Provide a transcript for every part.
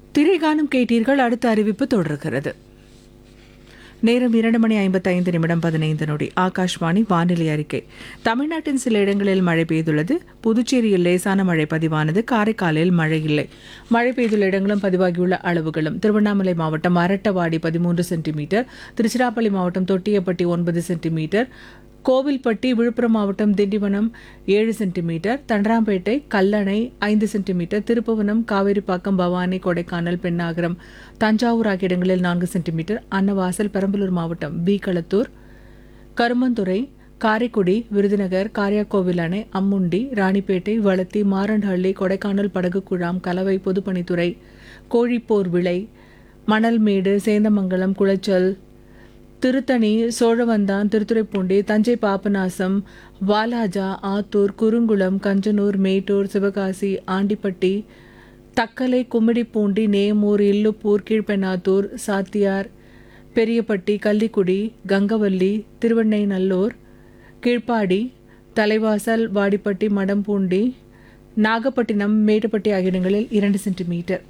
திரைகானம் கேட்டீர்கள் அடுத்த அறிவிப்பு தொடர்கிறது நேரம் இரண்டு மணி ஐம்பத்தைந்து நிமிடம் பதினைந்து நொடி ஆகாஷ்வாணி வானிலை அறிக்கை தமிழ்நாட்டின் சில இடங்களில் மழை பெய்துள்ளது புதுச்சேரியில் லேசான மழை பதிவானது காரைக்காலில் மழை இல்லை மழை பெய்துள்ள இடங்களும் பதிவாகியுள்ள அளவுகளும் திருவண்ணாமலை மாவட்டம் அரட்டவாடி பதிமூன்று சென்டிமீட்டர் திருச்சிராப்பள்ளி மாவட்டம் தொட்டியப்பட்டி ஒன்பது சென்டிமீட்டர் கோவில்பட்டி விழுப்புரம் மாவட்டம் திண்டிவனம் ஏழு சென்டிமீட்டர் தண்டராம்பேட்டை கல்லணை ஐந்து சென்டிமீட்டர் திருப்புவனம் காவேரிப்பாக்கம் பவானி கொடைக்கானல் பெண்ணாகரம் தஞ்சாவூர் ஆகிய இடங்களில் நான்கு சென்டிமீட்டர் அன்னவாசல் பெரம்பலூர் மாவட்டம் பி களத்தூர் கருமந்துறை காரைக்குடி விருதுநகர் காரியாக்கோவில் அணை அம்முண்டி ராணிப்பேட்டை வளத்தி மாரண்டஹள்ளி கொடைக்கானல் படகு குழாம் கலவை பொதுப்பணித்துறை கோழிப்போர் விளை மணல்மேடு சேந்தமங்கலம் குளச்சல் திருத்தணி சோழவந்தான் திருத்துறைப்பூண்டி தஞ்சை பாபநாசம் வாலாஜா ஆத்தூர் குறுங்குளம் கஞ்சனூர் மேட்டூர் சிவகாசி ஆண்டிப்பட்டி தக்கலை கும்மிடிப்பூண்டி நேமூர் இல்லுப்பூர் கீழ்பெண்ணாத்தூர் சாத்தியார் பெரியப்பட்டி கள்ளிக்குடி கங்கவல்லி திருவெண்ணைநல்லூர் கீழ்ப்பாடி தலைவாசல் வாடிப்பட்டி மடம்பூண்டி நாகப்பட்டினம் மேட்டுப்பட்டி ஆகிய இடங்களில் இரண்டு சென்டிமீட்டர்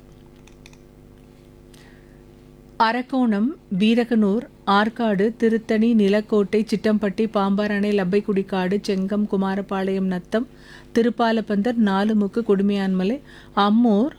அரக்கோணம் வீரகனூர் ஆற்காடு திருத்தணி நிலக்கோட்டை சிட்டம்பட்டி பாம்பாரணை லப்பைக்குடிக்காடு செங்கம் குமாரபாளையம் நத்தம் திருப்பாலப்பந்தர் நாலுமுக்கு குடுமையான்மலை அம்மூர்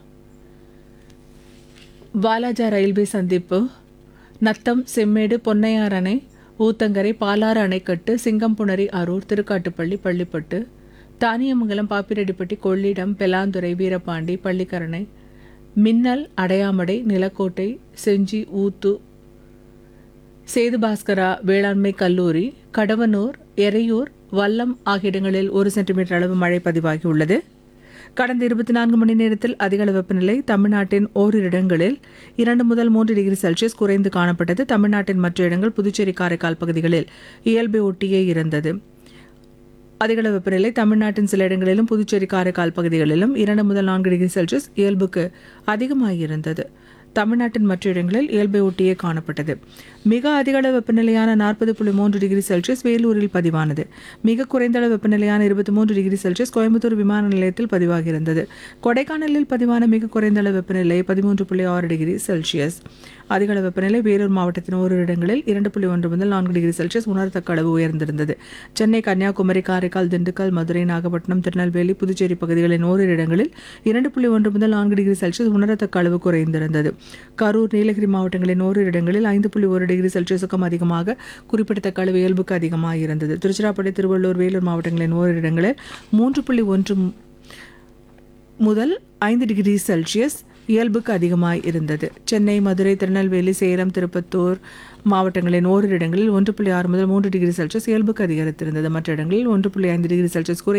வாலாஜா ரயில்வே சந்திப்பு நத்தம் செம்மேடு பொன்னையார் அணை ஊத்தங்கரை பாலாறு அணைக்கட்டு சிங்கம்புணரி அரூர் திருக்காட்டுப்பள்ளி பள்ளிப்பட்டு தானியமங்கலம் பாப்பிரெட்டிப்பட்டி கொள்ளிடம் பெலாந்துறை வீரபாண்டி பள்ளிக்கரணை மின்னல் அடையாமடை நிலக்கோட்டை செஞ்சி ஊத்து சேதுபாஸ்கரா வேளாண்மை கல்லூரி கடவனூர் எறையூர் வல்லம் ஆகிய இடங்களில் ஒரு சென்டிமீட்டர் அளவு மழை பதிவாகியுள்ளது கடந்த இருபத்தி நான்கு மணி நேரத்தில் அதிகளவு வெப்பநிலை தமிழ்நாட்டின் ஓரிரு இடங்களில் இரண்டு முதல் மூன்று டிகிரி செல்சியஸ் குறைந்து காணப்பட்டது தமிழ்நாட்டின் மற்ற இடங்கள் புதுச்சேரி காரைக்கால் பகுதிகளில் இயல்பை ஒட்டியே இருந்தது அதிகளவு வெப்பநிலை தமிழ்நாட்டின் சில இடங்களிலும் புதுச்சேரி காரைக்கால் பகுதிகளிலும் இரண்டு முதல் நான்கு டிகிரி செல்சியஸ் இயல்புக்கு அதிகமாகியிருந்தது தமிழ்நாட்டின் மற்ற இடங்களில் இயல்பை ஒட்டியே காணப்பட்டது மிக அதிக அளவு வெப்பநிலையான நாற்பது புள்ளி மூன்று டிகிரி செல்சியஸ் வேலூரில் பதிவானது மிக குறைந்த அளவு வெப்பநிலையான இருபத்தி மூன்று டிகிரி செல்சியஸ் கோயம்புத்தூர் விமான நிலையத்தில் பதிவாகியிருந்தது கொடைக்கானலில் பதிவான மிக குறைந்த அளவு வெப்பநிலை பதிமூன்று புள்ளி ஆறு டிகிரி செல்சியஸ் அதிக அளவு வெப்பநிலை வேலூர் மாவட்டத்தின் ஓரிரு இடங்களில் இரண்டு புள்ளி ஒன்று முதல் நான்கு டிகிரி செல்சியஸ் உணரத்தக்க அளவு உயர்ந்திருந்தது சென்னை கன்னியாகுமரி காரைக்கால் திண்டுக்கல் மதுரை நாகப்பட்டினம் திருநெல்வேலி புதுச்சேரி பகுதிகளின் ஓரிரு இடங்களில் இரண்டு புள்ளி ஒன்று முதல் நான்கு டிகிரி செல்சியஸ் உணரத்தக்க அளவு குறைந்திருந்தது கரூர் நீலகிரி மாவட்டங்களின் ஓரிரு இடங்களில் ஐந்து புள்ளி ஒரு டிகிரி செல்சியஸுக்கும் அதிகமாக குறிப்பிடத்தக்க அளவு இயல்புக்கு அதிகமாக இருந்தது திருச்சிராப்பள்ளி திருவள்ளூர் வேலூர் மாவட்டங்களின் ஓரிரு இடங்களில் மூன்று புள்ளி ஒன்று முதல் ஐந்து டிகிரி செல்சியஸ் இயல்புக்கு அதிகமாய் இருந்தது சென்னை மதுரை திருநெல்வேலி சேலம் திருப்பத்தூர் மாவட்டங்களின் ஓரிரு இடங்களில் ஒன்று புள்ளி ஆறு முதல் மூன்று டிகிரி செல்சியஸ் இயல்புக்கு அதிகரித்திருந்தது மற்ற இடங்களில் ஒன்று புள்ளி ஐந்து டிகிரி செல்சியஸ் குறை